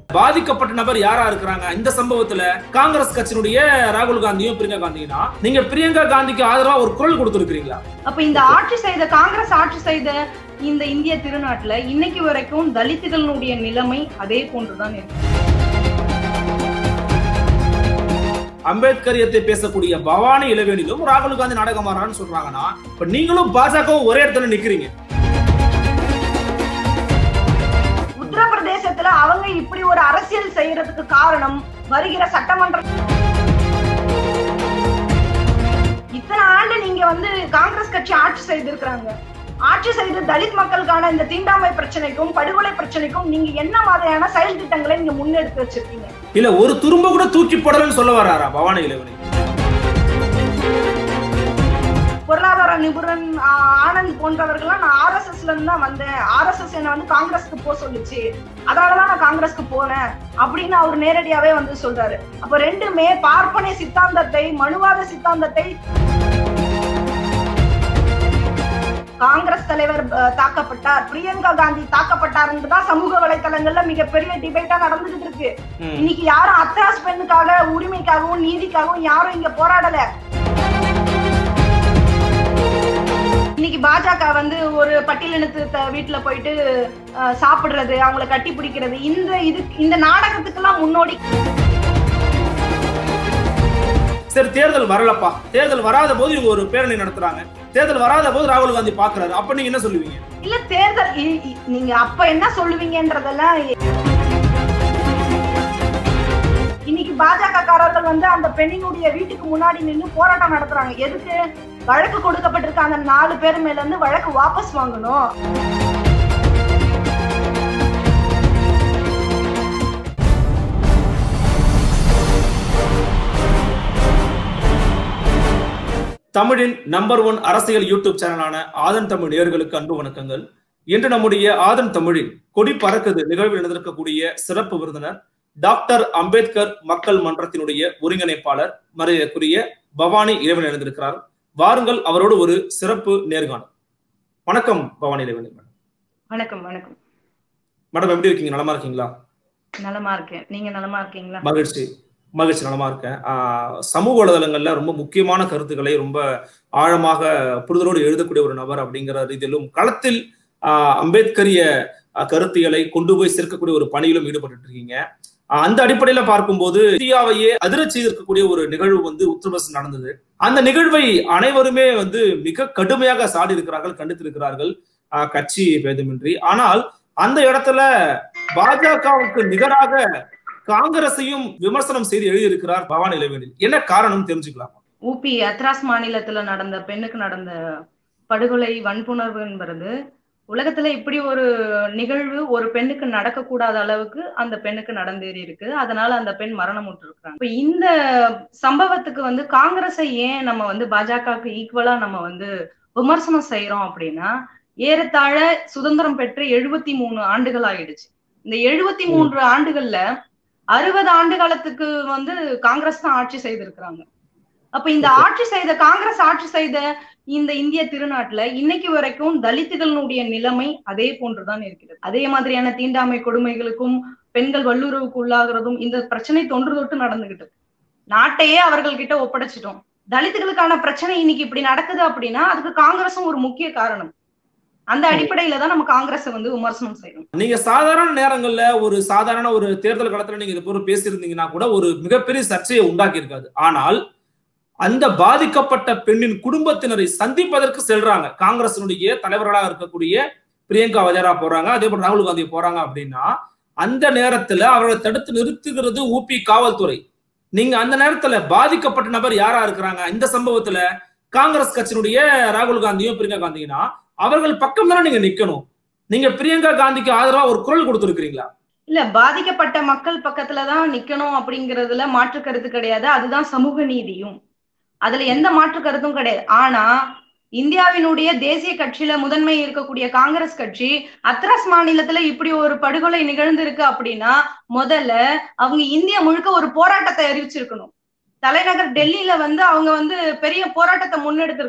பாதிக்கப்பட்ட நபர் யாரா இருக்கிறாங்க இந்த சம்பவத்துல காங்கிரஸ் கட்சியினுடைய ராகுல் காந்தியும் பிரியங்கா காந்தினா நீங்க பிரியங்கா காந்திக்கு ஆதரவா ஒரு குரல் கொடுத்திருக்கீங்களா அப்ப இந்த ஆட்சி செய்த காங்கிரஸ் ஆட்சி செய்த இந்த இந்திய திருநாட்டுல இன்னைக்கு வரைக்கும் தலித்துகளுடைய நிலைமை அதே போன்றுதான் இருக்கு அம்பேத்கரியத்தை பேசக்கூடிய பவானி இளவேனிலும் ராகுல் காந்தி நாடகமாறான்னு சொல்றாங்கன்னா இப்ப நீங்களும் பாஜகவும் ஒரே இடத்துல நிக்கிறீங்க உத்தரப்பிரதேசத்துல அவங்க இப்படி ஒரு அரசியல் செய்யறதுக்கு காரணம் வருகிற சட்டமன்ற இத்தனை ஆண்டு நீங்க வந்து காங்கிரஸ் கட்சி ஆட்சி செய்திருக்கிறாங்க ஆட்சி செய்து தலித் மக்களுக்கான இந்த தீண்டாமை பிரச்சனைக்கும் படுகொலை பிரச்சனைக்கும் நீங்க என்ன மாதிரியான செயல் திட்டங்களை நீங்க முன்னெடுத்து வச்சிருக்கீங்க இல்ல ஒரு துரும்ப கூட தூக்கி போடலன்னு சொல்ல வராரா பவானி இளவேனி பொருளாதார நிபுணன் ஆ, ஆனந்த் போன்றவர்கள்லாம் நான் ஆர்எஸ்எஸ்ல இருந்து தான் வந்தேன் ஆர்எஸ்எஸ் என்ன வந்து காங்கிரஸ்க்கு போக சொல்லுச்சு அதனாலதான் நான் காங்கிரஸ்க்கு போனேன் அப்படின்னு அவர் நேரடியாவே வந்து சொல்றாரு அப்ப ரெண்டுமே பார்ப்பனை சித்தாந்தத்தை மனுவாத சித்தாந்தத்தை காங்கிரஸ் தலைவர் அஹ், தாக்கப்பட்டார் பிரியங்கா காந்தி தாக்கப்பட்டார் தான் சமூக வலைத்தளங்கள்ல மிகப்பெரிய டிபேட்டா நடந்துகிட்டு இருக்கு ம். இன்னைக்கு யாரும் அத்ராஸ் பெண்ணுக்காக உரிமைக்காகவும் நீதிக்காகவும் யாரும் இங்க போராடல இன்னைக்கு பாஜக வந்து ஒரு பட்டியலினத்து த- வீட்டுல போயிட்டு அஹ், சாப்பிடுறது அவங்கள கட்டி பிடிக்கிறது இந்த இது இந்த நாடகத்துக்கெல்லாம் முன்னோடி சரி தேர்தல் வரலப்பா தேர்தல் வராத போது இவங்க ஒரு பேரணி நடத்துறாங்க தேர்தல் வராத போது ராகுல் காந்தி பாக்குறாரு அப்ப நீங்க என்ன சொல்லுவீங்க இல்ல தேர்தல் இ- இ- நீங்க அப்ப என்ன சொல்லுவீங்கன்றதெல்லாம் இன்னைக்கு பாஜக காரர்கள் வந்து அந்த பெண்ணினுடைய வீட்டுக்கு முன்னாடி நின்னு போராட்டம் நடத்துறாங்க எதுக்கு வழக்கு கொடுக்கப்பட்டிருக்க அந்த நாலு பேர் மேல இருந்து வழக்கு வாபஸ் வாங்கணும் தமிழின் நம்பர் ஒன் அரசியல் யூடியூப் சேனலான ஆதன் தமிழ் நேயர்களுக்கு அன்பு வணக்கங்கள் இன்று நம்முடைய ஆதன் தமிழில் கொடி பறக்குது நிகழ்வில் நடந்திருக்கக்கூடிய சிறப்பு விருந்தினர் டாக்டர் அம்பேத்கர் மக்கள் மன்றத்தினுடைய ஒருங்கிணைப்பாளர் மரியாதைக்குரிய பவானி இறைவன் எழுந்திருக்கிறார் வாருங்கள் அவரோடு ஒரு சிறப்பு நேர்காணல் வணக்கம் பவானி இறைவன் மேடம் வணக்கம் வணக்கம் மேடம் எப்படி இருக்கீங்க நலமா இருக்கீங்களா நலமா இருக்கேன் நீங்க நலமா இருக்கீங்களா மகிழ்ச்சி மகிழ்ச்சி நலமா இருக்கேன் ஆஹ் சமூக வலைதளங்கள்ல ரொம்ப முக்கியமான கருத்துக்களை ரொம்ப ஆழமாக புரிதலோடு எழுதக்கூடிய ஒரு நபர் அப்படிங்கிற ரீதியிலும் களத்தில் ஆஹ் அம்பேத்கரிய ஆஹ் கருத்தியலை கொண்டு போய் சேர்க்கக்கூடிய ஒரு பணியிலும் ஈடுபட்டு இருக்கீங்க ஆஹ் அந்த அடிப்படையில பார்க்கும்போது இந்தியாவையே அதிரச் செய்திருக்கக்கூடிய ஒரு நிகழ்வு வந்து உத்தரப்பிரதேசம் நடந்தது அந்த நிகழ்வை அனைவருமே வந்து மிக கடுமையாக சாடி இருக்கிறார்கள் கண்டித்திருக்கிறார்கள் ஆஹ் கட்சி பேதமின்றி ஆனால் அந்த இடத்துல பாஜகவுக்கு நிகராக காங்கிரஸையும் விமர்சனம் செய்து எழுதியிருக்கிறார் பவானி இளவேனில் என்ன காரணம் தெரிஞ்சுக்கலாம் ஊபி அத்ராஸ் மாநிலத்துல நடந்த பெண்ணுக்கு நடந்த படுகொலை வன்புணர்வு என்பது உலகத்துல இப்படி ஒரு நிகழ்வு ஒரு பெண்ணுக்கு நடக்கக்கூடாத அளவுக்கு அந்த பெண்ணுக்கு நடந்தேறி இருக்கு அதனால அந்த பெண் மரணமுற்று இருக்காங்க இப்ப இந்த சம்பவத்துக்கு வந்து காங்கிரஸை ஏன் நம்ம வந்து பாஜகவுக்கு ஈக்குவலா நம்ம வந்து விமர்சனம் செய்யறோம் அப்படின்னா ஏறத்தாழ சுதந்திரம் பெற்று எழுபத்தி மூணு ஆண்டுகள் ஆயிடுச்சு இந்த எழுபத்தி மூன்று ஆண்டுகள்ல அறுபது ஆண்டு காலத்துக்கு வந்து காங்கிரஸ் தான் ஆட்சி செய்திருக்கிறாங்க அப்ப இந்த ஆட்சி செய்த காங்கிரஸ் ஆட்சி செய்த இந்த இந்திய திருநாட்டுல இன்னைக்கு வரைக்கும் தலித்துகளுடைய நிலைமை அதே போன்றுதான் இருக்கிறது அதே மாதிரியான தீண்டாமை கொடுமைகளுக்கும் பெண்கள் வல்லுறவுக்கு உள்ளாகிறதும் இந்த பிரச்சனை தொன்று தொட்டு நடந்துகிட்டு இருக்கு. நாட்டையே அவர்கள் கிட்ட ஒப்படைச்சிட்டோம் தலித்துகளுக்கான பிரச்சனை இன்னைக்கு இப்படி நடக்குது அப்படின்னா அதுக்கு காங்கிரஸும் ஒரு முக்கிய காரணம் அந்த அடிப்படையில தான் நம்ம காங்கிரஸை வந்து விமர்சனம் செய்யணும் நீங்க சாதாரண நேரங்கள்ல ஒரு சாதாரண ஒரு தேர்தல் காலத்துல நீங்க இது பொருள் பேசியிருந்தீங்கன்னா கூட ஒரு மிகப்பெரிய சர்ச்சையை உண்டாக்கி இருக்காது ஆனால் அந்த பாதிக்கப்பட்ட பெண்ணின் குடும்பத்தினரை சந்திப்பதற்கு செல்றாங்க காங்கிரசினுடைய தலைவர்களாக இருக்கக்கூடிய பிரியங்கா வஜரா போறாங்க அதே போல ராகுல் காந்தி போறாங்க அப்படின்னா அந்த நேரத்துல அவர்களை தடுத்து நிறுத்துகிறது ஊபி காவல்துறை நீங்க அந்த நேரத்துல பாதிக்கப்பட்ட நபர் யாரா இருக்கிறாங்க இந்த சம்பவத்துல காங்கிரஸ் கட்சியினுடைய ராகுல் காந்தியும் பிரியங்கா காந்தினா அவர்கள் பக்கம் தானே நீங்க நிக்கணும் நீங்க பிரியங்கா காந்திக்கு ஆதரவா ஒரு குரல் கொடுத்திருக்கீங்களா இல்ல பாதிக்கப்பட்ட மக்கள் பக்கத்துலதான் நிக்கணும் அப்படிங்கறதுல மாற்று கருத்து கிடையாது அதுதான் சமூக நீதியும் அதுல எந்த மாற்று கருத்தும் கிடையாது ஆனா இந்தியாவினுடைய தேசிய கட்சியில முதன்மை இருக்கக்கூடிய காங்கிரஸ் கட்சி அத்ராஸ் மாநிலத்துல இப்படி ஒரு படுகொலை நிகழ்ந்திருக்கு அப்படின்னா முதல்ல அவங்க இந்தியா முழுக்க ஒரு போராட்டத்தை அறிவிச்சிருக்கணும் தலைநகர் டெல்லியில வந்து அவங்க வந்து பெரிய போராட்டத்தை முன்னெடுத்திருக்கணும்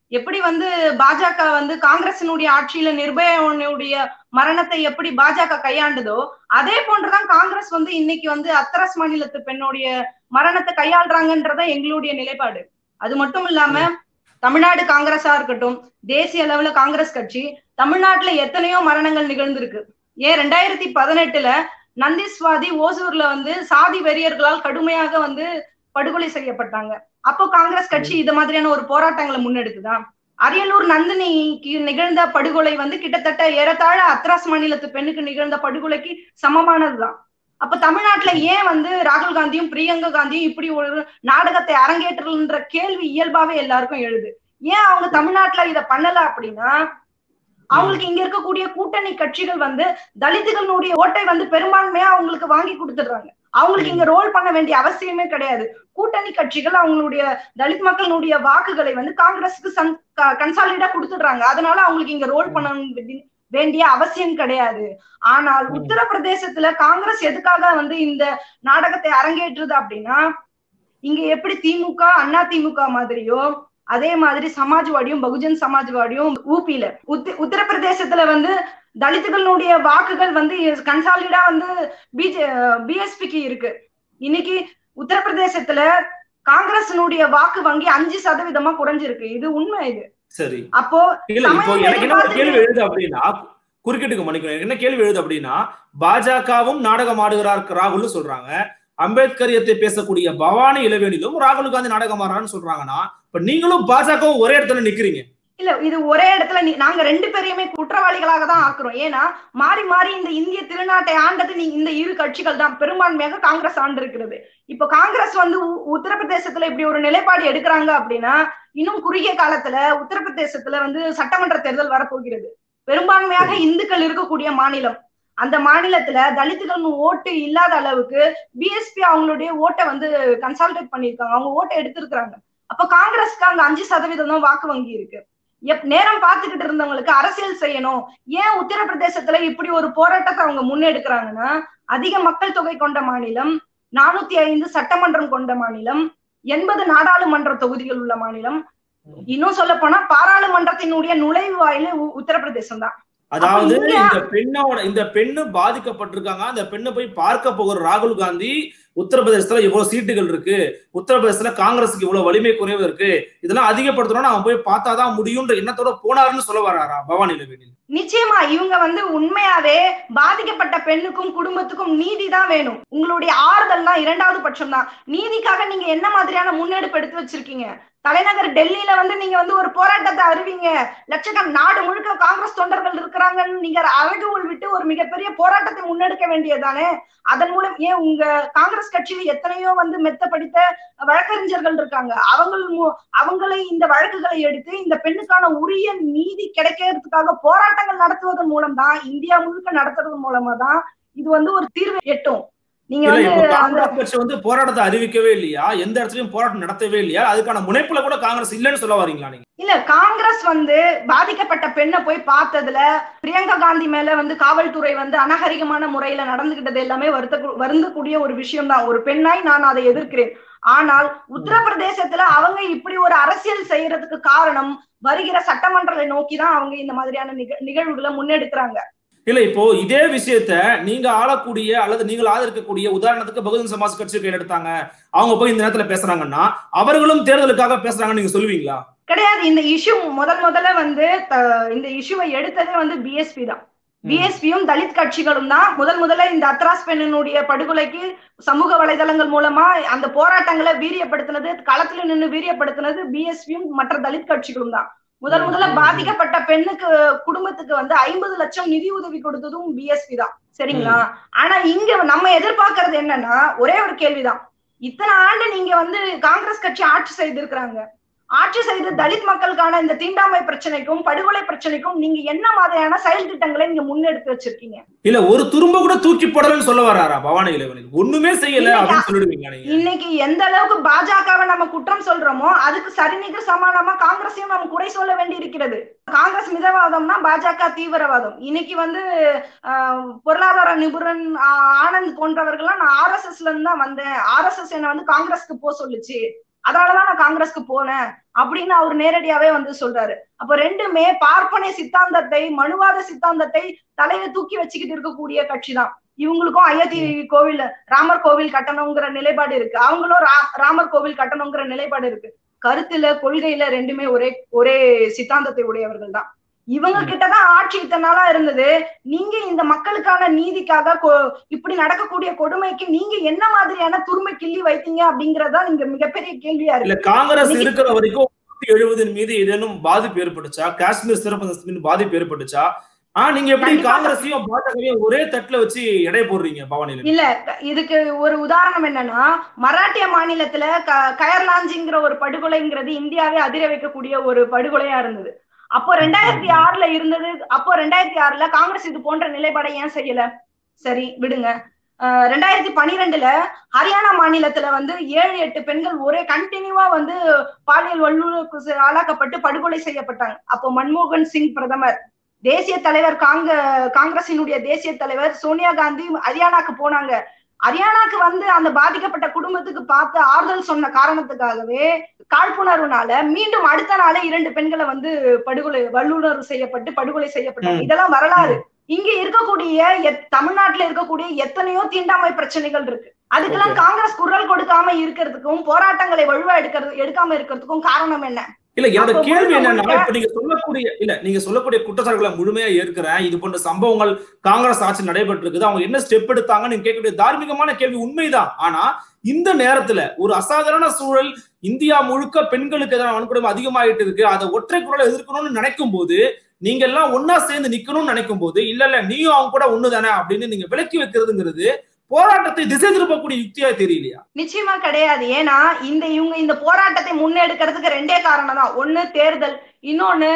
எப்படி வந்து பாஜக வந்து காங்கிரசினுடைய ஆட்சியில நிர்பயனுடைய மரணத்தை எப்படி பாஜக கையாண்டதோ அதே போன்றுதான் காங்கிரஸ் வந்து இன்னைக்கு வந்து அத்தரஸ் மாநிலத்து பெண்ணுடைய மரணத்தை கையாளுறாங்கன்றத எங்களுடைய நிலைப்பாடு அது மட்டும் இல்லாம தமிழ்நாடு காங்கிரஸா இருக்கட்டும் தேசிய அளவுல காங்கிரஸ் கட்சி தமிழ்நாட்டுல எத்தனையோ மரணங்கள் நிகழ்ந்திருக்கு ஏன் ரெண்டாயிரத்தி பதினெட்டுல நந்திஸ்வாதி ஓசூர்ல வந்து சாதி வெறியர்களால் கடுமையாக வந்து படுகொலை செய்யப்பட்டாங்க அப்போ காங்கிரஸ் கட்சி இது மாதிரியான ஒரு போராட்டங்களை முன்னெடுக்குதான் அரியலூர் நந்தினிக்கு நிகழ்ந்த படுகொலை வந்து கிட்டத்தட்ட ஏறத்தாழ அத்ராஸ் மாநிலத்து பெண்ணுக்கு நிகழ்ந்த படுகொலைக்கு சமமானதுதான் அப்ப தமிழ்நாட்டுல ஏன் வந்து ராகுல் காந்தியும் பிரியங்கா காந்தியும் இப்படி ஒரு நாடகத்தை அரங்கேற்றன்ற கேள்வி இயல்பாவே எல்லாருக்கும் எழுது ஏன் அவங்க தமிழ்நாட்டுல இத பண்ணல அப்படின்னா அவங்களுக்கு இங்க இருக்கக்கூடிய கூட்டணி கட்சிகள் வந்து தலித்துகளுடைய ஓட்டை வந்து பெரும்பான்மையா அவங்களுக்கு வாங்கி கொடுத்துடுறாங்க அவங்களுக்கு இங்க ரோல் பண்ண வேண்டிய அவசியமே கிடையாது கூட்டணி கட்சிகள் அவங்களுடைய தலித் மக்களுடைய வாக்குகளை வந்து காங்கிரஸுக்கு கன்சாலிடா கொடுத்துடுறாங்க அதனால அவங்களுக்கு இங்க ரோல் பண்ண வேண்டிய அவசியம் கிடையாது ஆனால் உத்தரப்பிரதேசத்துல காங்கிரஸ் எதுக்காக வந்து இந்த நாடகத்தை அரங்கேற்றுது அப்படின்னா இங்க எப்படி திமுக அண்ணா திமுக மாதிரியோ அதே மாதிரி சமாஜ்வாடியும் பகுஜன் சமாஜ்வாடியும் ஊபியில உத் உத்தரப்பிரதேசத்துல வந்து தலித்துகளுடைய வாக்குகள் வந்து கன்சாலிடா வந்து பிஜே பிஎஸ்பிக்கு இருக்கு இன்னைக்கு உத்தரப்பிரதேசத்துல காங்கிரசினுடைய வாக்கு வங்கி அஞ்சு சதவீதமா குறைஞ்சிருக்கு இது உண்மை இது சரி அப்போ இல்ல இப்போ எனக்கு என்ன கேள்வி எழுது அப்படின்னா குறுக்கிட்டுக்கு மன்னிக்கணும் என்ன கேள்வி எழுது அப்படின்னா பாஜகவும் நாடகம் ஆடுகிறார் ராகுல் சொல்றாங்க அம்பேத்கரியத்தை பேசக்கூடிய பவானி இளவேணிலும் ராகுல் காந்தி நாடகம் ஆடுறான்னு சொல்றாங்கன்னா இப்ப நீங்களும் பாஜகவும் ஒரே இடத்துல நிக்கிறீங்க இல்ல இது ஒரே இடத்துல நாங்க ரெண்டு பேரையுமே குற்றவாளிகளாக தான் ஆக்குறோம் ஏன்னா மாறி மாறி இந்த இந்திய திருநாட்டை ஆண்டது நீ இந்த இரு கட்சிகள் தான் பெரும்பான்மையாக காங்கிரஸ் ஆண்டு இருக்கிறது இப்ப காங்கிரஸ் வந்து உத்தரப்பிரதேசத்துல இப்படி ஒரு நிலைப்பாடு எடுக்கிறாங்க அப்படின்னா இன்னும் குறுகிய காலத்துல உத்தரப்பிரதேசத்துல வந்து சட்டமன்ற தேர்தல் வரப்போகிறது பெரும்பான்மையாக இந்துக்கள் இருக்கக்கூடிய மாநிலம் அந்த மாநிலத்துல தலித்துகள் ஓட்டு இல்லாத அளவுக்கு பிஎஸ்பி அவங்களுடைய ஓட்டை வந்து கன்சால்டேட் பண்ணிருக்காங்க அவங்க ஓட்டை எடுத்திருக்கிறாங்க அப்ப காங்கிரஸ்க்கு அங்க அஞ்சு சதவீதம் தான் வாக்கு வங்கி இருக்கு எப் நேரம் பார்த்துக்கிட்டு இருந்தவங்களுக்கு அரசியல் செய்யணும் ஏன் உத்தரப்பிரதேசத்துல இப்படி ஒரு போராட்டத்தை அவங்க முன்னெடுக்கிறாங்கன்னா அதிக மக்கள் தொகை கொண்ட மாநிலம் நானூத்தி ஐந்து சட்டமன்றம் கொண்ட மாநிலம் எண்பது நாடாளுமன்ற தொகுதிகள் உள்ள மாநிலம் இன்னும் சொல்ல போனா பாராளுமன்றத்தினுடைய நுழைவு வாயில உத்தரப்பிரதேசம் தான் அதாவது இந்த பெண்ணோட இந்த பெண்ணு பாதிக்கப்பட்டிருக்காங்க அந்த பெண்ணை போய் பார்க்க போகிற ராகுல் காந்தி உத்தரப்பிரதேசத்துல இவ்வளவு சீட்டுகள் இருக்கு உத்தரப்பிரதேசத்துல காங்கிரஸுக்கு இவ்வளவு வலிமை குறைவு இருக்கு இதெல்லாம் அதிகப்படுத்தணும்னு அவன் போய் பார்த்தாதான் முடியும்ன்ற எண்ணத்தோட போனாருன்னு சொல்ல வராரா பவானி இளவேணில் நிச்சயமா இவங்க வந்து உண்மையாவே பாதிக்கப்பட்ட பெண்ணுக்கும் குடும்பத்துக்கும் நீதி தான் வேணும் உங்களுடைய ஆறுதல் தான் இரண்டாவது பட்சம் தான் நீதிக்காக நீங்க என்ன மாதிரியான முன்னெடுப்பு எடுத்து வச்சிருக்கீங்க தலைநகர் டெல்லியில வந்து நீங்க வந்து ஒரு போராட்டத்தை அறிவிங்க லட்சக்கண நாடு முழுக்க காங்கிரஸ் தொண்டர்கள் இருக்கிறாங்கன்னு நீங்க அழகுகள் விட்டு ஒரு மிகப்பெரிய போராட்டத்தை முன்னெடுக்க வேண்டியதானே அதன் மூலம் ஏன் உங்க காங்கிரஸ் கட்சியில் எத்தனையோ வந்து மெத்த படித்த வழக்கறிஞர்கள் இருக்காங்க அவங்க அவங்களை இந்த வழக்குகளை எடுத்து இந்த பெண்ணுக்கான உரிய நீதி கிடைக்கிறதுக்காக போராட்டங்கள் நடத்துவதன் மூலம் தான் இந்தியா முழுக்க நடத்துறது மூலமா தான் இது வந்து ஒரு தீர்வு எட்டும் நீங்க வந்து காங்கிரஸ் கட்சி வந்து போராட்டத்தை அறிவிக்கவே இல்லையா எந்த இடத்துலயும் போராட்டம் நடத்தவே இல்லையா அதுக்கான முனைப்புல கூட காங்கிரஸ் இல்லைன்னு சொல்ல வரீங்களா நீங்க இல்ல காங்கிரஸ் வந்து பாதிக்கப்பட்ட பெண்ணை போய் பார்த்ததுல பிரியங்கா காந்தி மேல வந்து காவல்துறை வந்து அநாகரிகமான முறையில நடந்துகிட்டது எல்லாமே வருத்த வருந்தக்கூடிய ஒரு விஷயம் தான் ஒரு பெண்ணாய் நான் அதை எதிர்க்கிறேன் ஆனால் உத்தரப்பிரதேசத்துல அவங்க இப்படி ஒரு அரசியல் செய்யறதுக்கு காரணம் வருகிற சட்டமன்றத்தை நோக்கிதான் அவங்க இந்த மாதிரியான நிகழ்வுகளை முன்னெடுக்கிறாங்க இல்ல இப்போ இதே விஷயத்த நீங்க ஆளக்கூடிய அல்லது நீங்கள் ஆதரிக்கக்கூடிய உதாரணத்துக்கு பகுஜன் சமாஜ் கட்சி கையில் எடுத்தாங்க அவங்க போய் இந்த நேரத்துல பேசுறாங்கன்னா அவர்களும் தேர்தலுக்காக பேசுறாங்கன்னு நீங்க சொல்லுவீங்களா கிடையாது இந்த இஷ்யூ முதல் முதல்ல வந்து இந்த இஷ்யூவை எடுத்ததே வந்து பிஎஸ்பி தான் பிஎஸ்பியும் தலித் கட்சிகளும் தான் முதல் முதல்ல இந்த அத்ராஸ் பெண்ணினுடைய படுகொலைக்கு சமூக வலைதளங்கள் மூலமா அந்த போராட்டங்களை வீரியப்படுத்தினது களத்துல நின்று வீரியப்படுத்தினது பிஎஸ்பியும் மற்ற தலித் கட்சிகளும் தான் முதல் முதல்ல பாதிக்கப்பட்ட பெண்ணுக்கு குடும்பத்துக்கு வந்து ஐம்பது லட்சம் நிதி உதவி கொடுத்ததும் பிஎஸ்பி தான் சரிங்களா ஆனா இங்க நம்ம எதிர்பார்க்கறது என்னன்னா ஒரே ஒரு கேள்விதான் இத்தனை ஆண்டு நீங்க வந்து காங்கிரஸ் கட்சி ஆட்சி செய்திருக்கிறாங்க ஆட்சி செய்து தலித் மக்களுக்கான இந்த தீண்டாமை பிரச்சனைக்கும் படுகொலை பிரச்சனைக்கும் நீங்க என்ன மாதிரியான செயல் திட்டங்களை நீங்க முன்னெடுத்து வச்சிருக்கீங்க இல்ல ஒரு துரும்ப கூட தூக்கி போடலன்னு சொல்ல வராரா பவானி இளவனில் ஒண்ணுமே செய்யல அப்படின்னு சொல்லிடுவீங்க நீங்க இன்னைக்கு எந்த அளவுக்கு பாஜகவை நம்ம குற்றம் சொல்றோமோ அதுக்கு சரிநிகர் சமானமா காங்கிரஸையும் நம்ம குறை சொல்ல வேண்டி இருக்கிறது காங்கிரஸ் மிதவாதம்னா பாஜக தீவிரவாதம் இன்னைக்கு வந்து பொருளாதார நிபுணன் ஆனந்த் போன்றவர்கள்லாம் நான் ஆர் எஸ் எஸ்ல இருந்து தான் வந்தேன் ஆர் எஸ் எஸ் என்ன வந்து காங்கிரஸ்க்கு போக சொல்லுச்சு அதனாலதான் நான் காங்கிரஸ்க்கு போனேன் அப்படின்னு அவர் நேரடியாவே வந்து சொல்றாரு அப்ப ரெண்டுமே பார்ப்பனை சித்தாந்தத்தை மனுவாத சித்தாந்தத்தை தலையில தூக்கி வச்சுக்கிட்டு இருக்கக்கூடிய கட்சி தான் இவங்களுக்கும் அயோத்தி கோவில் ராமர் கோவில் கட்டணுங்கிற நிலைப்பாடு இருக்கு அவங்களும் ராமர் கோவில் கட்டணுங்கிற நிலைப்பாடு இருக்கு கருத்துல கொள்கையில ரெண்டுமே ஒரே ஒரே சித்தாந்தத்தை உடையவர்கள் தான் இவங்க கிட்டதான் ஆட்சி இத்தனை நாளா இருந்தது நீங்க இந்த மக்களுக்கான நீதிக்காக இப்படி நடக்கக்கூடிய கொடுமைக்கு நீங்க என்ன மாதிரியான துருமை கிள்ளி வைத்தீங்க அப்படிங்கறதா நீங்க மிகப்பெரிய கேள்வியா இல்ல காங்கிரஸ் இருக்கிற வரைக்கும் எழுபதின் மீது ஏதேனும் பாதிப்பு ஏற்பட்டுச்சா காஷ்மீர் சிறப்பு பாதிப்பு ஏற்பட்டுச்சா ஆஹ் நீங்க எப்படி காங்கிரஸையும் பாஜகவையும் ஒரே தட்டுல வச்சு எடை போடுறீங்க பவானில இல்ல இதுக்கு ஒரு உதாரணம் என்னன்னா மராட்டிய மாநிலத்துல கயர்லாஞ்சிங்கிற ஒரு படுகொலைங்கிறது இந்தியாவே அதிர வைக்கக்கூடிய ஒரு படுகொலையா இருந்தது அப்போ ரெண்டாயிரத்தி ஆறுல இருந்தது அப்போ ரெண்டாயிரத்தி ஆறுல காங்கிரஸ் இது போன்ற நிலைப்பாடை ஏன் செய்யல சரி விடுங்க ரெண்டாயிரத்தி பனிரெண்டுல ஹரியானா மாநிலத்துல வந்து ஏழு எட்டு பெண்கள் ஒரே கண்டினியூவா வந்து பாலியல் வல்லுறவுக்கு ஆளாக்கப்பட்டு படுகொலை செய்யப்பட்டாங்க அப்போ மன்மோகன் சிங் பிரதமர் தேசிய தலைவர் காங்க காங்கிரசினுடைய தேசிய தலைவர் சோனியா காந்தி ஹரியானாக்கு போனாங்க ஹரியானாக்கு வந்து அந்த பாதிக்கப்பட்ட குடும்பத்துக்கு பார்த்து ஆறுதல் சொன்ன காரணத்துக்காகவே காழ்ப்புணர்வுனால மீண்டும் அடுத்த நாளே இரண்டு பெண்களை வந்து படுகொலை வல்லுணர்வு செய்யப்பட்டு படுகொலை செய்யப்பட்டாங்க இதெல்லாம் வரலாறு இங்க இருக்கக்கூடிய தமிழ்நாட்டுல இருக்கக்கூடிய எத்தனையோ தீண்டாமை பிரச்சனைகள் இருக்கு அதுக்கெல்லாம் காங்கிரஸ் குரல் கொடுக்காம இருக்கிறதுக்கும் போராட்டங்களை வலுவா எடுக்கிறது எடுக்காம இருக்கிறதுக்கும் காரணம் என்ன இல்ல என்னோட கேள்வி என்னன்னா இப்ப நீங்க சொல்லக்கூடிய இல்ல நீங்க சொல்லக்கூடிய குற்றச்சாட்டுகளை முழுமையா ஏற்கிறேன் இது போன்ற சம்பவங்கள் காங்கிரஸ் ஆட்சி நடைபெற்று இருக்குது அவங்க என்ன ஸ்டெப் எடுத்தாங்க நீங்க கேட்கக்கூடிய தார்மீகமான கேள்வி உண்மைதான் ஆனா இந்த நேரத்துல ஒரு அசாதாரண சூழல் இந்தியா முழுக்க பெண்களுக்கு எதிரான வன்கொடுமை அதிகமாயிட்டு இருக்கு அதை ஒற்றை குரலை எதிர்க்கணும்னு நினைக்கும் போது நீங்க எல்லாம் ஒன்னா சேர்ந்து நிக்கணும்னு நினைக்கும் போது இல்ல இல்ல நீயும் அவங்க கூட ஒண்ணுதானே அப்படின்னு நீங்க விலக்கி வைக்கிறதுங்கிறது போராட்டத்தை திசை திருப்பக்கூடிய யுக்தியா தெரியலையா நிச்சயமா கிடையாது ஏன்னா இந்த இவங்க இந்த போராட்டத்தை முன்னெடுக்கிறதுக்கு ரெண்டே காரணம் தான் ஒண்ணு தேர்தல் இன்னொன்னு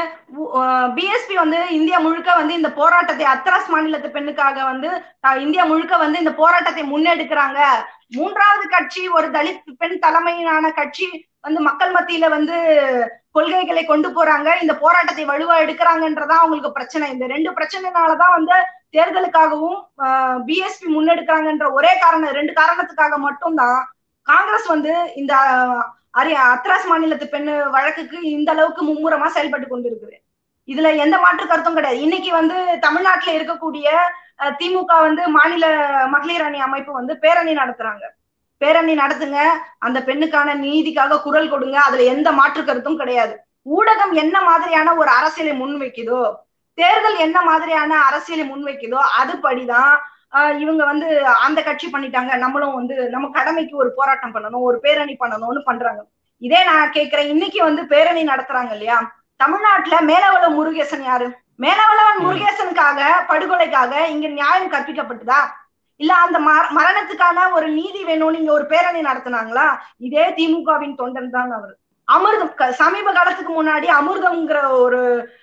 பிஎஸ்பி வந்து இந்தியா முழுக்க வந்து இந்த போராட்டத்தை அத்ராஸ் மாநிலத்து பெண்ணுக்காக வந்து இந்தியா முழுக்க வந்து இந்த போராட்டத்தை முன்னெடுக்கிறாங்க மூன்றாவது கட்சி ஒரு தலித் பெண் தலைமையிலான கட்சி வந்து மக்கள் மத்தியில வந்து கொள்கைகளை கொண்டு போறாங்க இந்த போராட்டத்தை வலுவா எடுக்கிறாங்கன்றதா அவங்களுக்கு பிரச்சனை இந்த ரெண்டு பிரச்சனைனாலதான் வந்து தேர்தலுக்காகவும் பிஎஸ்பி முன்னெடுக்கிறாங்கன்ற ஒரே காரணம் ரெண்டு காரணத்துக்காக மட்டும்தான் காங்கிரஸ் வந்து இந்த அரி அத்ராஸ் மாநிலத்து பெண் வழக்குக்கு இந்த அளவுக்கு மும்முரமா செயல்பட்டு கொண்டிருக்குது இதுல எந்த மாற்று கருத்தும் கிடையாது இன்னைக்கு வந்து தமிழ்நாட்டுல இருக்கக்கூடிய திமுக வந்து மாநில மகளிர் அணி அமைப்பு வந்து பேரணி நடத்துறாங்க பேரணி நடத்துங்க அந்த பெண்ணுக்கான நீதிக்காக குரல் கொடுங்க அதுல எந்த மாற்று கருத்தும் கிடையாது ஊடகம் என்ன மாதிரியான ஒரு அரசியலை முன்வைக்குதோ தேர்தல் என்ன மாதிரியான அரசியலை முன்வைக்குதோ அதுபடிதான் இவங்க வந்து அந்த கட்சி பண்ணிட்டாங்க நம்மளும் வந்து நம்ம கடமைக்கு ஒரு போராட்டம் பண்ணணும் ஒரு பேரணி பண்ணணும்னு பண்றாங்க இதே நான் கேக்குறேன் இன்னைக்கு வந்து பேரணி நடத்துறாங்க இல்லையா தமிழ்நாட்டுல மேலவள முருகேசன் யாரு மேலவளவன் முருகேசனுக்காக படுகொலைக்காக இங்க நியாயம் கற்பிக்கப்பட்டதா இல்ல அந்த மரணத்துக்கான ஒரு நீதி வேணும்னு இங்க ஒரு பேரணி நடத்தினாங்களா இதே திமுகவின் தொண்டன் தான் அவர் அமிர்தம் சமீப காலத்துக்கு முன்னாடி அமிர்தம்ங்கிற ஒரு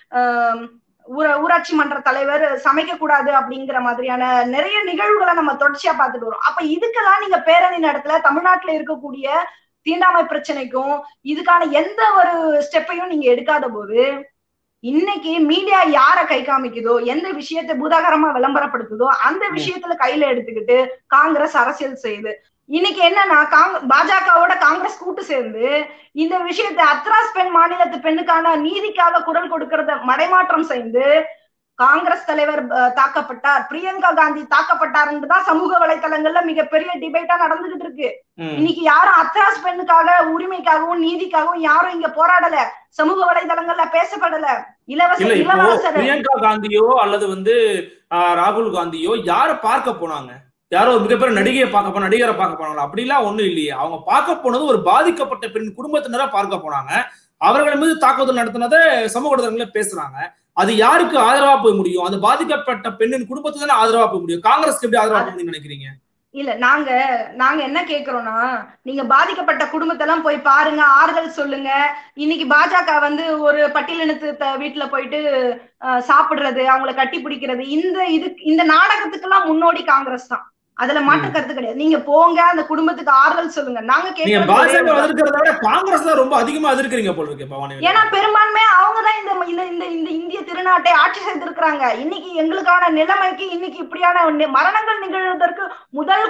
ஊராட்சி மன்ற தலைவர் சமைக்க கூடாது அப்படிங்கிற மாதிரியான நிறைய நிகழ்வுகளை நம்ம தொடர்ச்சியா பார்த்துட்டு வரோம் அப்ப இதுக்கெல்லாம் நீங்க பேரணி நடத்தல தமிழ்நாட்டுல இருக்கக்கூடிய தீண்டாமை பிரச்சனைக்கும் இதுக்கான எந்த ஒரு ஸ்டெப்பையும் நீங்க எடுக்காத போது இன்னைக்கு மீடியா யார கை காமிக்குதோ எந்த விஷயத்தை பூதாகரமா விளம்பரப்படுத்துதோ அந்த விஷயத்துல கையில எடுத்துக்கிட்டு காங்கிரஸ் அரசியல் செய்யுது இன்னைக்கு என்னன்னா காங் பாஜகவோட காங்கிரஸ் கூட்டு சேர்ந்து இந்த விஷயத்தை அத்ராஸ் பெண் மாநிலத்து பெண்ணுக்கான நீதிக்காக குரல் கொடுக்கறத மடைமாற்றம் செய்து காங்கிரஸ் தலைவர் தாக்கப்பட்டார் பிரியங்கா காந்தி தாக்கப்பட்டார்ன்னு தான் சமூக வலைதளங்கள்ல மிகப்பெரிய டிபேட்டா நடந்துகிட்டு இருக்கு இன்னைக்கு யாரும் அத்ராஸ் பெண்ணுக்காக உரிமைக்காகவும் நீதிக்காகவும் யாரும் இங்க போராடல சமூக வலைதளங்கள்ல பேசப்படல இலவச இலவச பிரியங்கா காந்தியோ அல்லது வந்து ராகுல் காந்தியோ யார பார்க்க போனாங்க யாரோ மிகப்பெரிய நடிகையை பார்க்க போன நடிகரை பார்க்க போனாங்களா அப்படிலாம் ஒண்ணும் இல்லையே அவங்க பார்க்க போனது ஒரு பாதிக்கப்பட்ட பெண் குடும்பத்தினரா பார்க்க போனாங்க அவர்கள் மீது தாக்குதல் நடத்தினதை சமூக ஊடகங்கள பேசுறாங்க அது யாருக்கு ஆதரவா போய் முடியும் அது பாதிக்கப்பட்ட பெண்ணின் குடும்பத்துக்கு தானே ஆதரவா போய் முடியும் காங்கிரஸ்க்கு எப்படி ஆதரவா போய் நினைக்கிறீங்க இல்ல நாங்க நாங்க என்ன கேக்குறோம்னா நீங்க பாதிக்கப்பட்ட குடும்பத்தெல்லாம் போய் பாருங்க ஆறுதல் சொல்லுங்க இன்னைக்கு பாஜக வந்து ஒரு பட்டியலினத்து வீட்டுல போயிட்டு சாப்பிடுறது அவங்கள கட்டி பிடிக்கிறது இந்த இது இந்த நாடகத்துக்கெல்லாம் முன்னோடி காங்கிரஸ் தான் அதுல மாற்று கருத்து கிடையாது நீங்க போங்க அந்த குடும்பத்துக்கு ஆறுதல் சொல்லுங்க நாங்க கேட்கறத காங்கிரஸ் தான் ரொம்ப அதிகமா எதிர்க்கிறீங்க போல இருக்கு பவானி ஏன்னா பெரும்பான்மையா அவங்கதான் இந்த இந்த இந்த இந்திய திருநாட்டை ஆட்சி செய்திருக்கிறாங்க இன்னைக்கு எங்களுக்கான நிலைமைக்கு இன்னைக்கு இப்படியான மரணங்கள் நிகழ்வதற்கு முதல் குற்றவாளி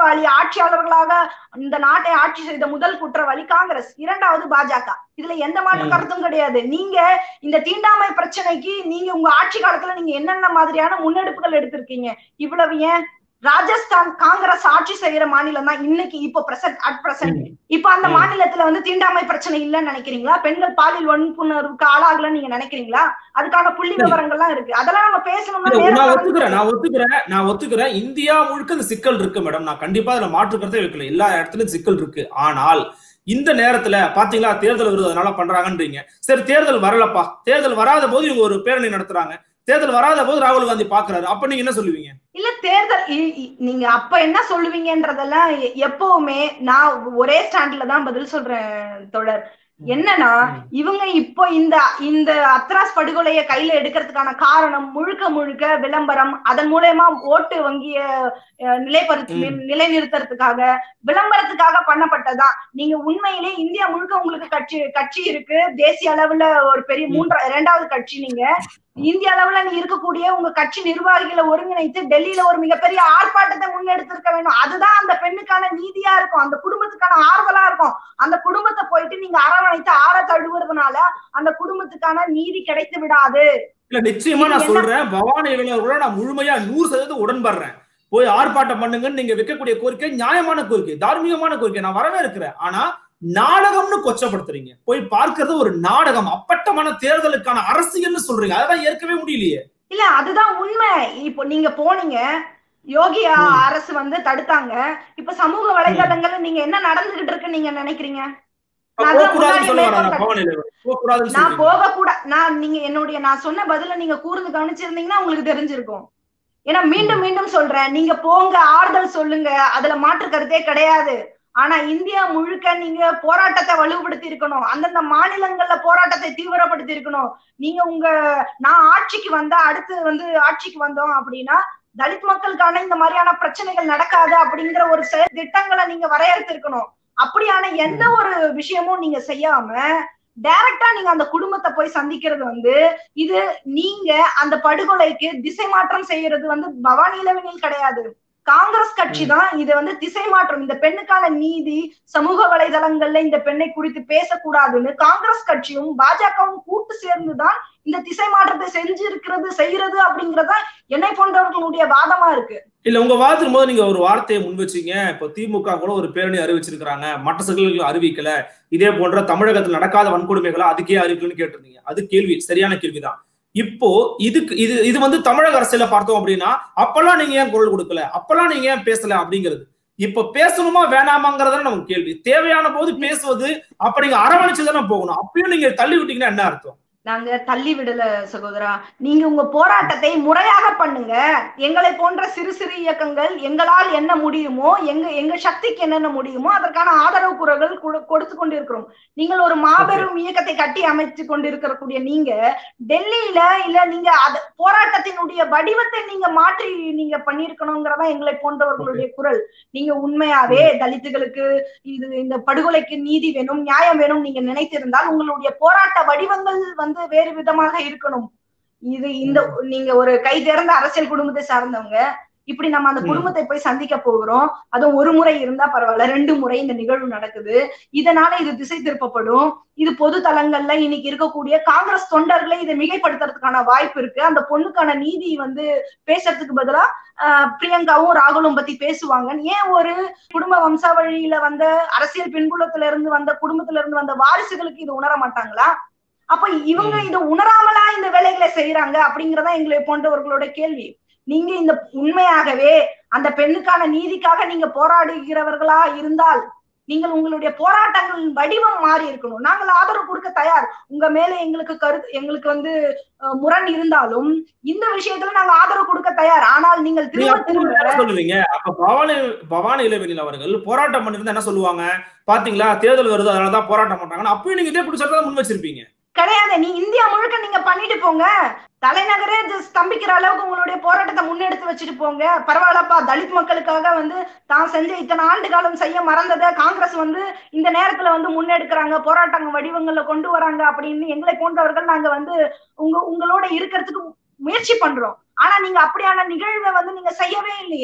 குற்றவாளி ஆட்சியாளர்களாக இந்த நாட்டை ஆட்சி செய்த முதல் குற்றவாளி காங்கிரஸ் இரண்டாவது பாஜக இதுல எந்த மாற்று ம். கருத்தும் கிடையாது நீங்க இந்த தீண்டாமை பிரச்சனைக்கு நீங்க உங்க ஆட்சி காலத்துல நீங்க என்னென்ன மாதிரியான முன்னெடுப்புகள் எடுத்திருக்கீங்க இவ்வளவு ஏன் ராஜஸ்தான் காங்கிரஸ் ஆட்சி செய்யற மாநிலம் தான் இன்னைக்கு இப்போ பிரசன்ட் அட் பிரசன்ட் இப்ப அந்த ம். மாநிலத்துல வந்து தீண்டாமை பிரச்சனை இல்லைன்னு நினைக்கிறீங்களா பெண்கள் பாலியல் வன்புணர்வுக்கு ஆளாகலன்னு நீங்க நினைக்கிறீங்களா அதுக்கான புள்ளி சரி. விவரங்கள்லாம் இருக்கு அதெல்லாம் நம்ம பேசணும்னா இல்ல, நேரம் நான் கடந்து ஒத்துக்கிறேன் நான் ஒத்துக்கிறேன் நான் ஒத்துக்கிறேன் இந்தியா முழுக்க இந்த சிக்கல் இருக்கு மேடம் நான் கண்டிப்பா அதுல மாற்று கருத்தே வைக்கல எல்லா இடத்துலயும் சிக்கல் இருக்கு ஆனால் இந்த நேரத்துல பாத்தீங்களா தேர்தல் வருது அதனால பண்றாங்கன்றீங்க சரி தேர்தல் வரலப்பா தேர்தல் வராத போது இவங்க ஒரு பேரணி நடத்துறாங்க தேர்தல் வராத போது ராகுல் காந்தி பாக்குறாரு அப்ப நீங்க என்ன சொல்லுவீங்க இல்ல தேர்தல் இ- இ- நீங்க அப்ப என்ன சொல்லுவீங்கன்றதெல்லாம் எ- எப்பவுமே நான் ஒரே ஸ்டாண்ட்ல தான் பதில் சொல்றேன் தொடர் என்னன்னா ம். இவங்க இப்போ இந்த இந்த அத்ராஸ் படுகொலையை கையில எடுக்கிறதுக்கான காரணம் முழுக்க முழுக்க விளம்பரம் அதன் மூலயமா ஓட்டு வங்கிய அஹ், நிலைப்படுத்தி ம். நிலைநிறுத்துறதுக்காக விளம்பரத்துக்காக பண்ணப்பட்டதுதான் நீங்க உண்மையிலே இந்தியா முழுக்க உங்களுக்கு கட்சி கட்சி இருக்கு தேசிய அளவுல ஒரு பெரிய ம். மூன்றா இரண்டாவது கட்சி நீங்க இந்திய அளவுல நீ இருக்கக்கூடிய உங்க கட்சி நிர்வாகிகளை ஒருங்கிணைத்து டெல்லியில ஒரு மிகப்பெரிய ஆர்ப்பாட்டத்தை முன்னெடுத்திருக்க வேண்டும் அதுதான் அந்த பெண்ணுக்கான நீதியா இருக்கும் அந்த குடும்பத்துக்கான ஆறுதலா இருக்கும் அந்த குடும்பத்தை போயிட்டு நீங்க அரவணைத்து ஆற தழுவுறதுனால அந்த குடும்பத்துக்கான நீதி கிடைத்து விடாது இல்ல நிச்சயமா நான் இது என்ன- சொல்றேன் பவானி இளைஞர்களோட நான் முழுமையா நூறு சதவீதம் உடன்படுறேன் போய் ஆர்ப்பாட்டம் பண்ணுங்கன்னு நீங்க வைக்கக்கூடிய கோரிக்கை நியாயமான கோரிக்கை தார்மீகமான கோரிக்கை நான் வரவே இருக்கிறேன் ஆனா நாடகம்னு கொச்சப்படுத்துறீங்க போய் பார்க்கிறது ஒரு நாடகம் அப்பட்டமான தேர்தலுக்கான அரசியல்னு சொல்றீங்க அதெல்லாம் ஏற்கவே முடியலையே இல்ல அதுதான் உண்மை இப்போ நீங்க போனீங்க யோகி அ- ம். அரசு வந்து தடுத்தாங்க இப்ப சமூக வலைதளங்கள்ல நீங்க என்ன நடந்துகிட்டு இருக்குன்னு நீங்க நினைக்கிறீங்க நான் அதான் போகக்கூடாதுன்னு சொல்ல முன்னாடியே வராங்க மேற்கோள் பவானி இளைஞர் போகக்கூடாதுன்னு நான் சொல்றீங்க போக கூட நான் நீங்க என்னுடைய நான் சொன்ன பதில நீங்க கூர்ந்து கவனிச்சிருந்தீங்கன்னா உங்களுக்கு தெரிஞ்சிருக்கும் ஏன்னா மீண்டும் மீண்டும் சொல்றேன் நீங்க போங்க ஆறுதல் சொல்லுங்க அதுல மாற்று கருத்தே கிடையாது ஆனா இந்தியா முழுக்க நீங்க போராட்டத்தை வலுப்படுத்தி இருக்கணும் அந்தந்த மாநிலங்கள்ல போராட்டத்தை தீவிரப்படுத்தி இருக்கணும் நீங்க உங்க நான் ஆட்சிக்கு வந்தா அடுத்து வந்து ஆட்சிக்கு வந்தோம் அப்படின்னா தலித் மக்களுக்கான இந்த மாதிரியான பிரச்சனைகள் நடக்காது அப்படிங்கிற ஒரு செயல் திட்டங்களை நீங்க வரையறுத்திருக்கணும் அப்படியான எந்த ஒரு விஷயமும் நீங்க செய்யாம டைரக்டா நீங்க அந்த குடும்பத்தை போய் சந்திக்கிறது வந்து இது நீங்க அந்த படுகொலைக்கு திசை மாற்றம் செய்யறது வந்து பவானி இளவனில் கிடையாது காங்கிரஸ் கட்சி தான் இதை வந்து திசை மாற்றம் இந்த பெண்ணுக்கான நீதி சமூக வலைதளங்கள்ல இந்த பெண்ணை குறித்து பேசக்கூடாதுன்னு காங்கிரஸ் கட்சியும் பாஜகவும் கூட்டு சேர்ந்துதான் இந்த திசை மாற்றத்தை செஞ்சு இருக்கிறது செய்யறது அப்படிங்கறதா என்னை போன்றவர்களுடைய வாதமா இருக்கு இல்ல உங்க வாதத்தின் போது நீங்க ஒரு வார்த்தையை முன் வச்சீங்க இப்போ திமுக கூட ஒரு பேரணி அறிவிச்சிருக்காங்க மற்ற சகல்கள் அறிவிக்கல இதே போன்ற தமிழகத்தில் நடக்காத வன்கொடுமைகளை அதுக்கே அறிவிக்கலன்னு கேட்டிருந்தீங்க அது கேள்வி சரியான கேள்விதான் இப்போ இதுக்கு இது இது வந்து தமிழக அரசியல பார்த்தோம் அப்படின்னா அப்பெல்லாம் நீங்க ஏன் குரல் கொடுக்கல அப்பெல்லாம் நீங்க ஏன் பேசல அப்படிங்கிறது இப்ப பேசணுமா வேணாமாங்கிறத நமக்கு கேள்வி தேவையான போது பேசுவது அப்ப நீங்க அரவணைச்சு தானே போகணும் அப்பயும் நீங்க தள்ளி விட்டீங்கன்னா என்ன அர்த்தம் நாங்க தள்ளி விடல சகோதரா நீங்க உங்க போராட்டத்தை முறையாக பண்ணுங்க எங்களை போன்ற சிறு சிறு இயக்கங்கள் எங்களால் என்ன முடியுமோ எங்க எங்க சக்திக்கு என்னென்ன முடியுமோ அதற்கான ஆதரவு குரல்கள் கொடு- கொடுத்து கொண்டிருக்கிறோம் நீங்கள் ஒரு மாபெரும் இயக்கத்தை கட்டி அமைத்து கொண்டிருக்கக்கூடிய நீங்க டெல்லியில இல்ல நீங்க அது போராட்டத்தினுடைய வடிவத்தை நீங்க மாற்றி நீங்க பண்ணிருக்கணுங்கிறதா எங்களை போன்றவர்களுடைய குரல் நீங்க உண்மையாவே தலித்துகளுக்கு இது இந்த படுகொலைக்கு நீதி வேணும் நியாயம் வேணும் நீங்க நினைத்திருந்தால் உங்களுடைய போராட்ட வடிவங்கள் வந்து வேறு விதமாக இருக்கணும் இது இந்த நீங்க ஒரு கை தேர்ந்த அரசியல் குடும்பத்தை சார்ந்தவங்க இப்படி நம்ம அந்த ம். குடும்பத்தை போய் சந்திக்க போகிறோம் அதுவும் ஒரு முறை இருந்தா பரவாயில்ல ரெண்டு முறை இந்த நிகழ்வு நடக்குது இதனால இது திசை திருப்பப்படும் இது பொது தளங்கள்ல இன்னைக்கு இருக்கக்கூடிய காங்கிரஸ் தொண்டர்களை இதை மிகைப்படுத்துறதுக்கான வாய்ப்பு இருக்கு அந்த பொண்ணுக்கான நீதி வந்து பேசுறதுக்கு பதிலா ஆஹ், பிரியங்காவும் ராகுலும் பத்தி பேசுவாங்க ஏன் ஒரு குடும்ப வம்சாவழியில வந்த அரசியல் பின்புலத்துல இருந்து வந்த குடும்பத்துல இருந்து வந்த வாரிசுகளுக்கு இது உணர மாட்டாங்களா அப்ப இவங்க ம். இதை உணராமலா இந்த வேலைகளை செய்யறாங்க அப்படிங்கறதா எங்களை போன்றவர்களோட கேள்வி நீங்க இந்த உண்மையாகவே அந்த பெண்ணுக்கான நீதிக்காக நீங்க போராடுகிறவர்களா இருந்தால் நீங்கள் உங்களுடைய போராட்டங்களின் வடிவம் மாறி இருக்கணும் நாங்கள் ஆதரவு கொடுக்க தயார் உங்க மேல எங்களுக்கு கருத்து எங்களுக்கு வந்து அஹ், முரண் இருந்தாலும் இந்த விஷயத்துல நாங்க ஆதரவு கொடுக்க தயார் ஆனால் நீங்கள் நீங்க திரும்ப அப்போ திரும்ப என்ன சொல்லுவீங்க அப்ப பவானி பவானி இளவெளியில் அவர்கள் போராட்டம் பண்ணிருந்தா என்ன சொல்லுவாங்க பாத்தீங்களா தேர்தல் வருது அதனாலதான் போராட்டம் பண்றாங்கன்னா அப்பயும் நீங்க இதே பிடிச்சதான் முன் வச்சிருப்பீங்க கிடையாது நீ இந்தியா முழுக்க நீங்க பண்ணிட்டு போங்க தலைநகரே இது ஸ்தம்பிக்கிற அளவுக்கு உங்களுடைய போராட்டத்தை முன்னெடுத்து வச்சுட்டு போங்க பரவாயில்லப்பா தலித் மக்களுக்காக வந்து தான் செஞ்ச இத்தனை ஆண்டு காலம் செய்ய மறந்ததை காங்கிரஸ் வந்து இந்த நேரத்துல வந்து முன்னெடுக்கிறாங்க போராட்டங்க வடிவங்கள்ல கொண்டு வராங்க அப்படின்னு எங்களை போன்றவர்கள் நாங்க வந்து உங்க உங்களோட இருக்கிறதுக்கு முயற்சி பண்றோம் ஆனா நீங்க அப்படியான நிகழ்வை வந்து நீங்க செய்யவே இல்லையே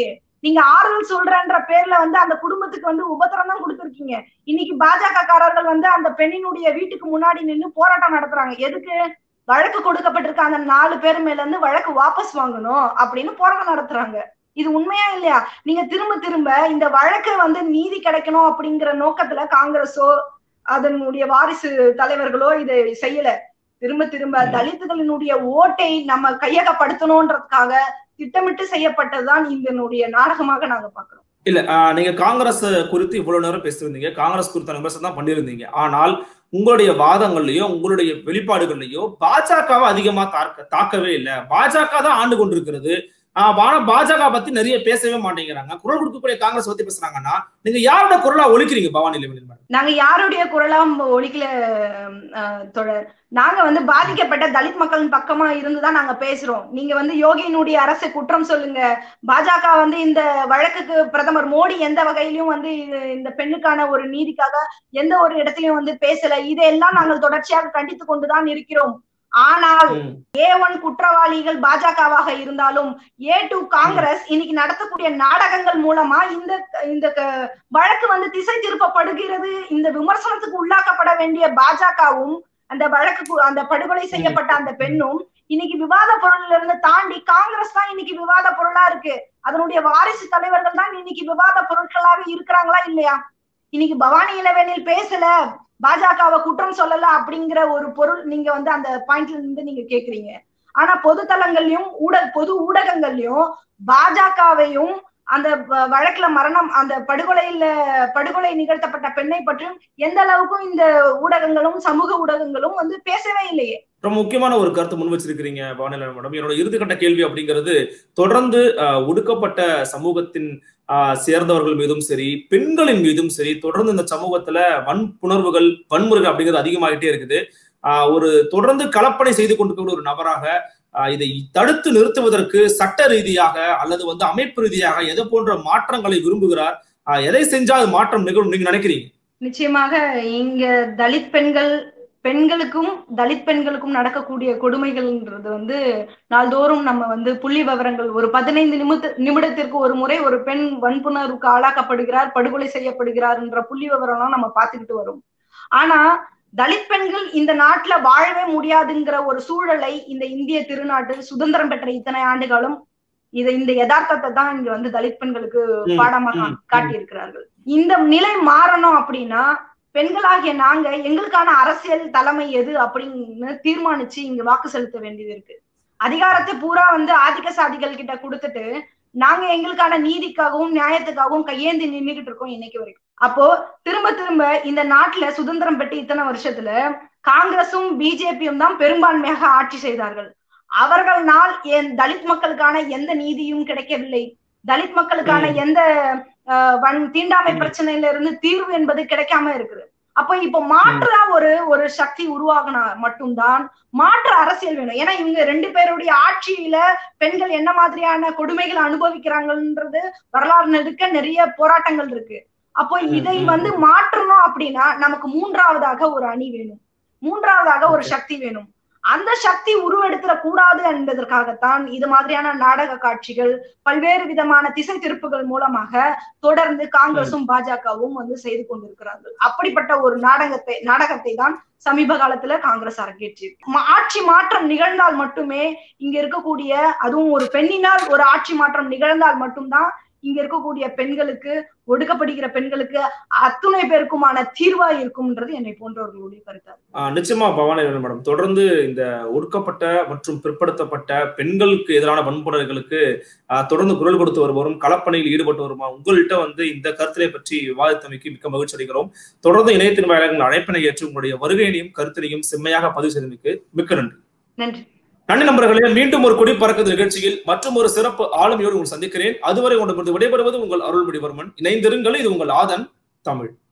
நீங்க ஆறுதல் சொல்றன்ற பேர்ல வந்து அந்த குடும்பத்துக்கு வந்து உபத்திரம் தான் கொடுத்துருக்கீங்க இன்னைக்கு பாஜக காரர்கள் வந்து அந்த பெண்ணினுடைய வீட்டுக்கு முன்னாடி நின்னு போராட்டம் நடத்துறாங்க எதுக்கு வழக்கு கொடுக்கப்பட்டிருக்க அந்த நாலு பேர் மேல இருந்து வழக்கு வாபஸ் வாங்கணும் அப்படின்னு போராட்டம் நடத்துறாங்க இது உண்மையா இல்லையா நீங்க திரும்ப திரும்ப இந்த வழக்கு வந்து நீதி கிடைக்கணும் அப்படிங்கிற நோக்கத்துல காங்கிரஸோ அதனுடைய வாரிசு தலைவர்களோ இதை செய்யல திரும்ப திரும்ப ம். தலித்துகளினுடைய ஓட்டை நம்ம கையகப்படுத்தணும்ன்றதுக்காக திட்டமிட்டு செய்யப்பட்டதுதான் இதனுடைய நாடகமாக நாங்க பாக்குறோம் இல்ல ஆஹ் நீங்க காங்கிரஸ் குறித்து இவ்வளவு நேரம் பேசியிருந்தீங்க காங்கிரஸ் குறித்த விமர்சனம் தான் பண்ணியிருந்தீங்க ஆனால் உங்களுடைய வாதங்கள்லயோ உங்களுடைய வெளிப்பாடுகள்லயோ பாஜகவை அதிகமா தாக்க தாக்கவே இல்லை பாஜக தான் ஆண்டு கொண்டிருக்கிறது ஆஹ் ஆனா பாஜக பத்தி நிறைய பேசவே மாட்டேங்கிறாங்க குரல் கொடுக்கக்கூடிய காங்கிரஸ் பத்தி பேசுறாங்கன்னா நீங்க யாரோட குரலா ஒழிக்கிறீங்க பவானி லிமிடெட் மேடம் நாங்க யாருடைய குரலாம் ஒழிக்கல அஹ், தொடர் நாங்க வந்து பாதிக்கப்பட்ட தலித் மக்களின் பக்கமா இருந்துதான் நாங்க பேசுறோம் நீங்க வந்து யோகியினுடைய அரசு குற்றம் சொல்லுங்க பாஜக வந்து இந்த வழக்குக்கு பிரதமர் மோடி எந்த வகையிலும் வந்து இது- இந்த பெண்ணுக்கான ஒரு நீதிக்காக எந்த ஒரு இடத்திலையும் வந்து பேசல இதையெல்லாம் நாங்கள் தொடர்ச்சியாக கண்டித்து கொண்டுதான் இருக்கிறோம் ஆனால் ம். ஏ ஒன் குற்றவாளிகள் பாஜகவாக இருந்தாலும் ஏ டூ காங்கிரஸ் இன்னைக்கு நடத்தக்கூடிய நாடகங்கள் மூலமா இந்த இந்த க- வழக்கு வந்து திசை திருப்பப்படுகிறது இந்த விமர்சனத்துக்கு உள்ளாக்கப்பட வேண்டிய பாஜகவும் அந்த வழக்கு கு- அந்த படுகொலை செய்யப்பட்ட அந்த பெண்ணும் இன்னைக்கு விவாத பொருள்ல இருந்து தாண்டி காங்கிரஸ் தான் இன்னைக்கு விவாத பொருளா இருக்கு அதனுடைய வாரிசு தலைவர்கள் தான் இன்னைக்கு விவாத பொருட்களாக இருக்கிறாங்களா இல்லையா இன்னைக்கு பவானி இளவேனில் பேசல பாஜகவை குற்றம் சொல்லல அப்படிங்கிற ஒரு பொருள் நீங்க வந்து அந்த பாயிண்ட்ல இருந்து நீங்க கேக்குறீங்க ஆனா பொது தளங்கள்லயும் ஊடக பொது ஊடகங்கள்லயும் பாஜகவையும் அந்த வ- வழக்குல மரணம் அந்த படுகொலையில படுகொலை நிகழ்த்தப்பட்ட பெண்ணை பற்றியும் எந்த அளவுக்கும் இந்த ஊடகங்களும் சமூக ஊடகங்களும் வந்து பேசவே இல்லையே ரொம்ப முக்கியமான ஒரு கருத்து முன் வச்சிருக்கிறீங்க பவானி லிமிடெட் மேடம் என்னோட இறுதிக்கட்ட கேள்வி அப்படிங்கிறது தொடர்ந்து ஆஹ், ஒடுக்கப்பட்ட சமூகத்தின் ஆஹ், சேர்ந்தவர்கள் மீதும் சரி பெண்களின் மீதும் சரி தொடர்ந்து இந்த சமூகத்துல வன்புணர்வுகள் வன்முறைகள் அப்படிங்கிறது அதிகமாகிட்டே இருக்குது ஆஹ், ஒரு தொடர்ந்து கலப்படை செய்து கொண்டிருக்கிற ஒரு நபராக ஆஹ், இதை தடுத்து நிறுத்துவதற்கு சட்ட ரீதியாக அல்லது வந்து அமைப்பு ரீதியாக எதை போன்ற மாற்றங்களை விரும்புகிறார் ஆஹ், எதை செஞ்சா அது மாற்றம் நிகழும் நீங்க நினைக்கிறீங்க நிச்சயமாக இங்க தலித் பெண்கள் பெண்களுக்கும் தலித் பெண்களுக்கும் நடக்கக்கூடிய கொடுமைகள்ன்றது வந்து நாள்தோறும் நம்ம வந்து புள்ளி விவரங்கள் ஒரு பதினைந்து நிமிட நிமிடத்திற்கு ஒரு முறை ஒரு பெண் வன்புணர்வுக்கு ஆளாக்கப்படுகிறார் படுகொலை செய்யப்படுகிறார் என்ற புள்ளி விவரம்லாம் நம்ம பார்த்துக்கிட்டு வரோம் ஆனா தலித் பெண்கள் இந்த நாட்டுல வாழவே முடியாதுங்கிற ஒரு சூழலை இந்த இந்திய திருநாட்டு சுதந்திரம் பெற்ற இத்தனை ஆண்டுகளும் இதை இந்த யதார்த்தத்தை தான் இங்க வந்து தலித் பெண்களுக்கு ம், பாடமாக ம், ம். காட்டியிருக்கிறார்கள் இந்த நிலை மாறணும் அப்படின்னா பெண்களாகிய நாங்க எங்களுக்கான அரசியல் தலைமை எது அப்படின்னு தீர்மானிச்சு இங்க வாக்கு செலுத்த வேண்டியது இருக்கு அதிகாரத்தை பூரா வந்து ஆதிக்க சாதிகள் கிட்ட கொடுத்துட்டு நாங்க எங்களுக்கான நீதிக்காகவும் நியாயத்துக்காகவும் கையேந்தி நின்றுகிட்டு இருக்கோம் இன்னைக்கு வரைக்கும் அப்போ திரும்ப திரும்ப இந்த நாட்டுல சுதந்திரம் பெற்று இத்தனை வருஷத்துல காங்கிரசும் பிஜேபியும் தான் பெரும்பான்மையாக ஆட்சி செய்தார்கள் அவர்களால் என் தலித் மக்களுக்கான எந்த நீதியும் கிடைக்கவில்லை தலித் மக்களுக்கான ம். எந்த அஹ், வன் தீண்டாமை ம். பிரச்சனையில இருந்து தீர்வு என்பது கிடைக்காம இருக்குது அப்ப இப்ப மாற்றா ஒரு ஒரு சக்தி உருவாகினா மட்டும்தான் மாற்று அரசியல் வேணும் ஏன்னா இவங்க ரெண்டு பேருடைய ஆட்சியில பெண்கள் என்ன மாதிரியான கொடுமைகளை அனுபவிக்கிறாங்கன்றது வரலாறு நெடுக்க நிறைய போராட்டங்கள் இருக்கு அப்போ ம், இதை ம், வந்து மாற்றணும் அப்படின்னா நமக்கு மூன்றாவதாக ஒரு அணி வேணும் மூன்றாவதாக ஒரு Okay. சக்தி வேணும் அந்த சக்தி உருவெடுத்துட கூடாது என்பதற்காகத்தான் இது மாதிரியான நாடக காட்சிகள் பல்வேறு விதமான திசை திருப்புகள் மூலமாக தொடர்ந்து காங்கிரசும் பாஜகவும் வந்து செய்து கொண்டிருக்கிறார்கள் அப்படிப்பட்ட ஒரு நாடகத்தை நாடகத்தை தான் சமீப காலத்துல காங்கிரஸ் அரங்கேற்றி ஆட்சி மாற்றம் நிகழ்ந்தால் மட்டுமே இங்க இருக்கக்கூடிய அதுவும் ஒரு பெண்ணினால் ஒரு ஆட்சி மாற்றம் நிகழ்ந்தால் மட்டும்தான் இங்க இருக்கக்கூடிய பெண்களுக்கு ஒடுக்கப்படுகிற பெண்களுக்கு அத்துணை பேருக்குமான தீர்வா இருக்கும்ன்றது என்னை போன்றவர்களுடைய கருத்து ஆஹ் நிச்சயமா பவானி மேடம் தொடர்ந்து இந்த ஒடுக்கப்பட்ட மற்றும் பிற்படுத்தப்பட்ட பெண்களுக்கு எதிரான வன்முறைகளுக்கு ஆஹ் தொடர்ந்து குரல் கொடுத்து வருவோரும் களப்பணியில் ஈடுபட்டு வருமா உங்கள்கிட்ட வந்து இந்த கருத்தினை பற்றி விவாதித்தமைக்கு மிக்க மகிழ்ச்சி அடைகிறோம் தொடர்ந்து இணையத்தின் வாயிலாக உங்கள் அழைப்பினை ஏற்று உங்களுடைய வருகையினையும் கருத்தினையும் செம்மையாக பதிவு செய்தமைக்கு மிக்க நன்றி நன்றி நன்றி நண்பர்களே மீண்டும் ஒரு கொடி பறக்குது நிகழ்ச்சியில் மற்றும் ஒரு சிறப்பு ஆளுமையோடு உங்களை சந்திக்கிறேன் அதுவரை உங்களுக்கு விடைபெறுவது உங்கள் அருள்மொழிவர்மன் இணைந்திருங்கள் இது உங்கள் ஆதன் தமிழ்